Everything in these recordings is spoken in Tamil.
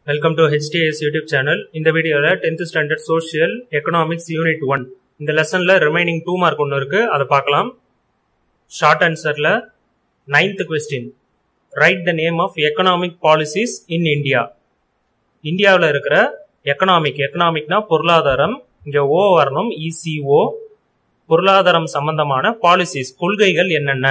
welcome to HDS YouTube channel இந்த வீடியோவில் tenth standard social economics unit one இந்த லெசனில் ரிமைனிங் டூ மார்க் ஒன்று இருக்கு அதை பார்க்கலாம் ஷார்ட் ஆன்சரில் ninth question right the name of economic policies in India இந்தியாவில் இருக்கிற எக்கனாமிக் எக்கனாமிக்னா பொருளாதாரம் இங்கே ஓ வரணும் இசிஓ பொருளாதாரம் சம்பந்தமான பாலிசிஸ் கொள்கைகள் என்னென்ன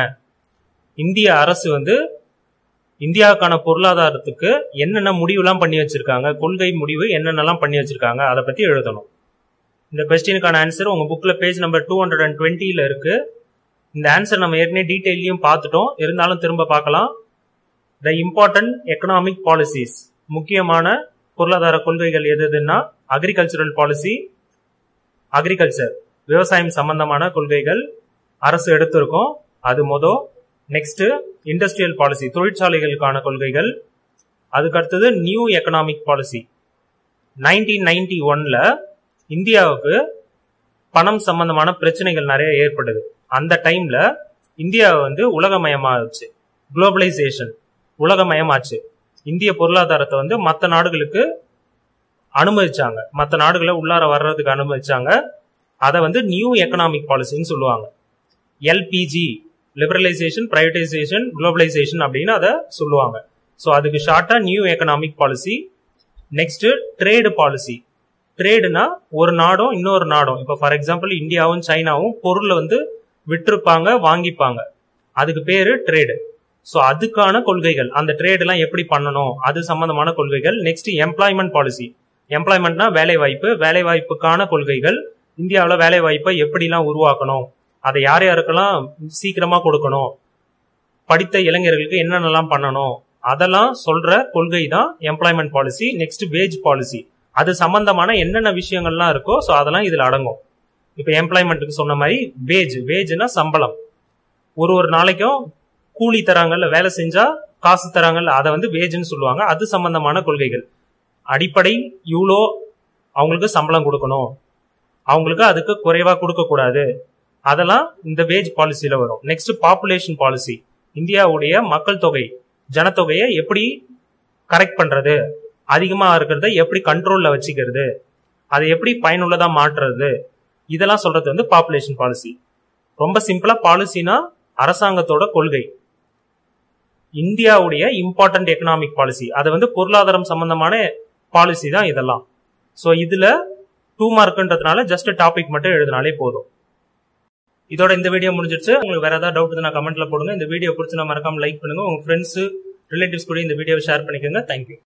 இந்திய அரசு வந்து இந்தியாவுக்கான பொருளாதாரத்துக்கு என்னென்ன முடிவுலாம் பண்ணி வச்சிருக்காங்க கொள்கை முடிவு என்னென்னலாம் பண்ணி வச்சிருக்காங்க அதை பத்தி எழுதணும் இந்த கொஸ்டினுக்கான ஆன்சர் உங்க புக்ல page number two hundred and டுவெண்ட்டில இருக்கு இந்த ஆன்சர் நம்ம ஏற்கனவே டீட்டெயிலையும் பார்த்துட்டோம் இருந்தாலும் திரும்ப பார்க்கலாம் த இம்பார்ட்டன்ட் எக்கனாமிக் பாலிசிஸ் முக்கியமான பொருளாதார கொள்கைகள் எது எதுன்னா அக்ரிகல்ச்சரல் பாலிசி அக்ரிகல்ச்சர் விவசாயம் சம்பந்தமான கொள்கைகள் அரசு எடுத்திருக்கோம் அது மொதல் நெக்ஸ்ட் இண்டஸ்ட்ரியல் பாலிசி தொழிற்சாலைகளுக்கான கொள்கைகள் அதுக்கு அடுத்தது new economic policy nineteen ninety ஒன்ல இந்தியாவுக்கு பணம் சம்பந்தமான பிரச்சனைகள் நிறைய ஏற்படுது அந்த டைம்ல இந்தியா வந்து உலகமயமாச்சு குளோபலைசேஷன் உலகமயமாச்சு இந்திய பொருளாதாரத்தை வந்து மற்ற நாடுகளுக்கு அனுமதிச்சாங்க மற்ற நாடுகளை உள்ளார வர்றதுக்கு அனுமதிச்சாங்க அதை வந்து நியூ எக்கனாமிக் பாலிசின்னு சொல்லுவாங்க எல்பிஜி லிபரலைசேஷன் பிரைவேடைசேஷன் குளோபலைசேஷன் அப்படின்னு அதை சொல்லுவாங்க ஸோ அதுக்கு ஷார்ட்டா new economic policy next trade policy ட்ரேடுனா ஒரு நாடும் இன்னொரு நாடும் இப்போ ஃபார் எக்ஸாம்பிள் இந்தியாவும் சைனாவும் பொருளை வந்து விற்றுப்பாங்க வாங்கிப்பாங்க அதுக்கு பேரு ட்ரேடு ஸோ அதுக்கான கொள்கைகள் அந்த ட்ரேடெல்லாம் எப்படி பண்ணணும் அது சம்பந்தமான கொள்கைகள் நெக்ஸ்ட் எம்ப்ளாய்மெண்ட் பாலிசி எம்ப்ளாய்மெண்ட்னா வேலை வாய்ப்பு வேலை வாய்ப்புக்கான கொள்கைகள் இந்தியாவில் வேலை வாய்ப்பை எப்படிலாம் உருவாக்கணும் அதை யார் யாருக்கெல்லாம் சீக்கிரமா கொடுக்கணும் படித்த இளைஞர்களுக்கு என்னென்னலாம் பண்ணணும் அதெல்லாம் சொல்ற கொள்கை தான் employment policy next wage policy அது சம்பந்தமான என்னென்ன விஷயங்கள்லாம் இருக்கோ ஸோ அதெல்லாம் இதுல அடங்கும் இப்போ எம்ப்ளாய்மெண்ட்டுக்கு சொன்ன மாதிரி வேஜ் வேஜ்னா சம்பளம் ஒரு ஒரு நாளைக்கும் கூலி தராங்கல்ல வேலை செஞ்சா காசு தராங்கல்ல அதை வந்து வேஜ்னு சொல்லுவாங்க அது சம்பந்தமான கொள்கைகள் அடிப்படை இவ்வளோ அவங்களுக்கு சம்பளம் கொடுக்கணும் அவங்களுக்கு அதுக்கு குறைவா கொடுக்க கூடாது அதெல்லாம் இந்த வேஜ் பாலிசியில வரும் நெக்ஸ்ட் பாப்புலேஷன் பாலிசி இந்தியாவுடைய மக்கள் தொகை ஜனத்தொகையை எப்படி கரெக்ட் பண்றது அதிகமா இருக்கிறத எப்படி கண்ட்ரோல்ல வச்சுக்கிறது அதை எப்படி பயனுள்ளதா மாற்றுறது இதெல்லாம் சொல்றது வந்து பாப்புலேஷன் பாலிசி ரொம்ப சிம்பிளா பாலிசினா அரசாங்கத்தோட கொள்கை இந்தியாவுடைய இம்பார்ட்டன்ட் எக்கனாமிக் பாலிசி அது வந்து பொருளாதாரம் சம்பந்தமான பாலிசி தான் இதெல்லாம் ஸோ இதுல டூ மார்க்ன்றதுனால ஜஸ்ட் டாபிக் மட்டும் எழுதினாலே போதும் இதோட இந்த வீடியோ முடிஞ்சிருச்சு உங்களுக்கு வேற ஏதாவது டவுட் நான் கமெண்ட்ல போடுங்க இந்த வீடியோ பிடிச்சி நான் மறக்காம லைக் பண்ணுங்க உங்க ஃப்ரெண்ட்ஸ் ரிலேட்டிவ்ஸ் கூட இந்த வீடியோ ஷேர் பண்ணிக்கோங்க தேங்க்யூ